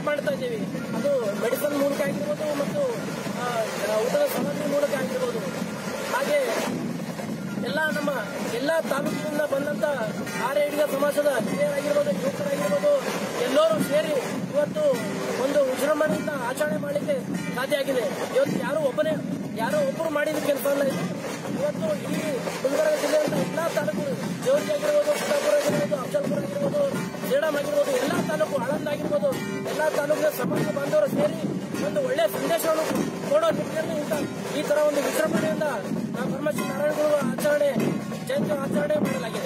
help ಮಾಡ್ತಾ ಇದ್ದೀವಿ ಅದು ಮೆಡಿಸನ್ ಮೂಲಕ ಆಗಿರ್ಬೋದು ಮತ್ತು ಆ, ಊಟದ ಸಾಮಗ್ರಿ ಮೂಲಕ ಆಗಿರ್ಬೋದು ಹಾಗೆ ಎಲ್ಲ ನಮ್ಮ ಎಲ್ಲ ತಾಲೂಕಿನಿಂದ ಬಂದಂತ ಆರ್ಯಡಿಗ ಸಮಾಜದ ಹಿರಿಯರಾಗಿರ್ಬೋದು ಯುವಕರಾಗಿರ್ಬೋದು ಎಲ್ಲರೂ ಸೇರಿ ಇವತ್ತು ಒಂದು ವಿಜೃಂಭಣೆಯಿಂದ ಆಚರಣೆ ಮಾಡಲಿಕ್ಕೆ ಸಾಧ್ಯ ಆಗಿದೆ ಇವತ್ತು ಯಾರು ಒಬ್ಬನೇ ಯಾರೋ ಒಬ್ಬರು ಮಾಡಿದ ಕೆಲಸ ಅಲ್ಲ ಇದು ಇವತ್ತು ಇಡೀ ಗುಲ್ಬರ್ಗ ಜಿಲ್ಲೆಯಿಂದ ಎಲ್ಲಾ ತಾಲೂಕು ಜೋಗಿ ಆಗಿರ್ಬೋದು ಸಿದ್ದಾಪುರ ಆಗಿರ್ಬೋದು ಅಫಜಲ್ಪುರ ಆಗಿರ್ಬೋದು ಸೇಡಂ ಆಗಿರ್ಬೋದು ಎಲ್ಲಾ ತಾಲೂಕು ಆಳಂದ ಆಗಿರ್ಬೋದು ಎಲ್ಲಾ ತಾಲೂಕಿನ ಸಮಾಜ ಬಾಂಧವರು ಸೇರಿ ಒಂದು ಒಳ್ಳೆಯ ಸಂದೇಶವನ್ನು ಕೊಡೋ ನಿಟ್ಟಿನಲ್ಲಿ ಇಂಥ ಈ ತರ ಒಂದು ವಿಜೃಂಭಣೆಯಿಂದ ನಾವು ಬ್ರಹ್ಮಶ್ರೀ ನಾರಾಯಣಗುರು ಆಚರಣೆ ಜಯಂತಿ ಆಚರಣೆ ಮಾಡಲಾಗಿದೆ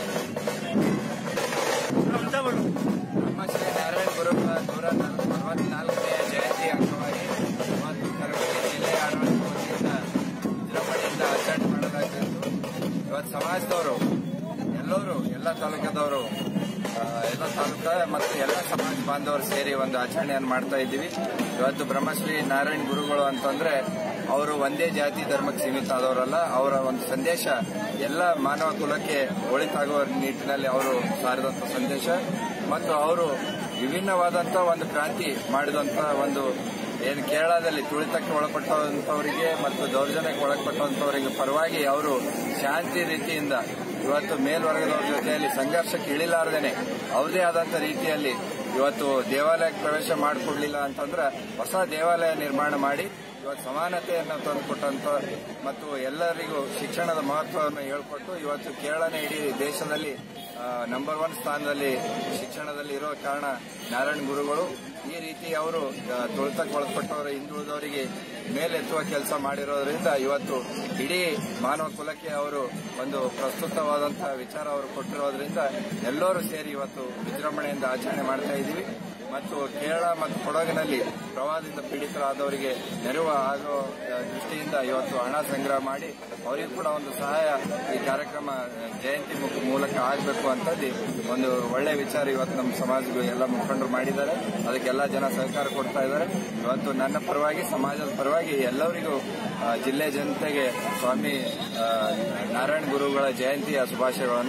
ಬ್ರಹ್ಮಶ್ರೀ ನಾರಾಯಣ ಗುರುಗಳ ನೂರ ನಲವತ್ನಾಲ್ಕನೆಯ ಜಯಂತಿ ಅಂಗವಾಗಿ ಮತ್ತು ಕಲಬುರಗಿ ಜಿಲ್ಲೆಯ ಆಡಳಿತ ವತಿಯಿಂದ ವಿಜೃಂಭಣೆಯಿಂದ ಆಚರಣೆ ಮಾಡಲಾಗಿತ್ತು ಇವತ್ತು ಸಮಾಜದವರು ಎಲ್ಲರೂ ಎಲ್ಲ ತಾಲೂಕದವರು ಆ, ಎಲ್ಲ ತಾಲೂಕ ಮತ್ತು ಎಲ್ಲ ಸಮಾಜ ಬಾಂಧವರು ಸೇರಿ ಒಂದು ಆಚರಣೆಯನ್ನು ಮಾಡ್ತಾ ಇದ್ದೀವಿ ಇವತ್ತು ಬ್ರಹ್ಮಶ್ರೀ ನಾರಾಯಣ ಗುರುಗಳು ಅಂತಂದ್ರೆ ಅವರು ಒಂದೇ ಜಾತಿ ಧರ್ಮಕ್ಕೆ ಸೀಮಿತ ಆದವರಲ್ಲ ಅವರ ಒಂದು ಸಂದೇಶ ಎಲ್ಲ ಮಾನವ ಕುಲಕ್ಕೆ ಒಳಿತಾಗುವ ನಿಟ್ಟಿನಲ್ಲಿ ಅವರು ಸಾರಿದಂತ ಸಂದೇಶ ಮತ್ತು ಅವರು ವಿಭಿನ್ನವಾದಂತ ಒಂದು ಕ್ರಾಂತಿ ಮಾಡಿದಂತ ಒಂದು ಏನು ಕೇರಳದಲ್ಲಿ ತುಳಿತಕ್ಕೆ ಒಳಪಟ್ಟಂತವರಿಗೆ ಮತ್ತು ದೌರ್ಜನ್ಯಕ್ಕೆ ಒಳಪಟ್ಟಂತವರಿಗೆ ಪರವಾಗಿ ಅವರು ಶಾಂತಿ ರೀತಿಯಿಂದ ಇವತ್ತು ಮೇಲ್ವರ್ಗದವ್ರ ಜೊತೆಯಲ್ಲಿ ಸಂಘರ್ಷಕ್ಕೆ ಇಳಿಲಾರ್ದೇನೆ ಅವರದೇ ಆದಂತ ರೀತಿಯಲ್ಲಿ ಇವತ್ತು ದೇವಾಲಯಕ್ಕೆ ಪ್ರವೇಶ ಮಾಡಿಕೊಡ್ಲಿಲ್ಲ ಅಂತಂದ್ರೆ ಹೊಸ ದೇವಾಲಯ ನಿರ್ಮಾಣ ಮಾಡಿ ಇವತ್ತು ಸಮಾನತೆಯನ್ನು ತಂದುಕೊಟ್ಟಂತ ಮತ್ತು ಎಲ್ಲರಿಗೂ ಶಿಕ್ಷಣದ ಮಹತ್ವವನ್ನು ಹೇಳ್ಕೊಟ್ಟು ಇವತ್ತು ಕೇರಳನೇ ಇಡೀ ದೇಶದಲ್ಲಿ ನಂಬರ್ ಒನ್ ಸ್ಥಾನದಲ್ಲಿ ಶಿಕ್ಷಣದಲ್ಲಿ ಇರೋ ಕಾರಣ ನಾರಾಯಣ ಗುರುಗಳು ಈ ರೀತಿ ಅವರು ಆ, ತುಳಿತಕ್ಕೆ ಒಳಪಟ್ಟವರ ಹಿಂದುಳಿದವರಿಗೆ ಮೇಲೆತ್ತುವ ಕೆಲಸ ಮಾಡಿರೋದ್ರಿಂದ ಇವತ್ತು ಇಡೀ ಮಾನವ ಕುಲಕ್ಕೆ ಅವರು ಒಂದು ಪ್ರಸ್ತುತವಾದಂತಹ ವಿಚಾರ ಅವರು ಕೊಟ್ಟಿರೋದ್ರಿಂದ ಎಲ್ಲರೂ ಸೇರಿ ಇವತ್ತು ವಿಜೃಂಭಣೆಯಿಂದ ಆಚರಣೆ ಮಾಡ್ತಾ ಇದ್ದೀವಿ ಮತ್ತು ಕೇರಳ ಮತ್ತು ಕೊಡಗಿನಲ್ಲಿ ಪ್ರವಾಹದಿಂದ ಪೀಡಿತರಾದವರಿಗೆ ನೆರವು ಆಗೋ ಆ, ದೃಷ್ಟಿಯಿಂದ ಇವತ್ತು ಹಣ ಸಂಗ್ರಹ ಮಾಡಿ ಅವರಿಗೂ ಕೂಡ ಒಂದು ಸಹಾಯ ಈ ಕಾರ್ಯಕ್ರಮ ಆ, ಜಯಂತಿ ಮು- ಮೂಲಕ ಆಗಬೇಕು ಅಂತದ್ದು ಒಂದು ಒಳ್ಳೆ ವಿಚಾರ ಇವತ್ತು ನಮ್ಮ ಸಮಾಜಗೂ ಎಲ್ಲ ಮುಖಂಡರು ಮಾಡಿದ್ದಾರೆ ಅದಕ್ಕೆಲ್ಲ ಜನ ಸಹಕಾರ ಕೊಡ್ತಾ ಇದ್ದಾರೆ ಇವತ್ತು ನನ್ನ ಪರವಾಗಿ ಸಮಾಜದ ಪರವಾಗಿ ಎಲ್ಲರಿಗೂ ಆ, ಜಿಲ್ಲೆ ಜನತೆಗೆ ಸ್ವಾಮಿ ಆ, ನಾರಾಯಣ ಗುರುಗಳ ಜಯಂತಿಯ ಶುಭಾಶಯಗಳನ್ನು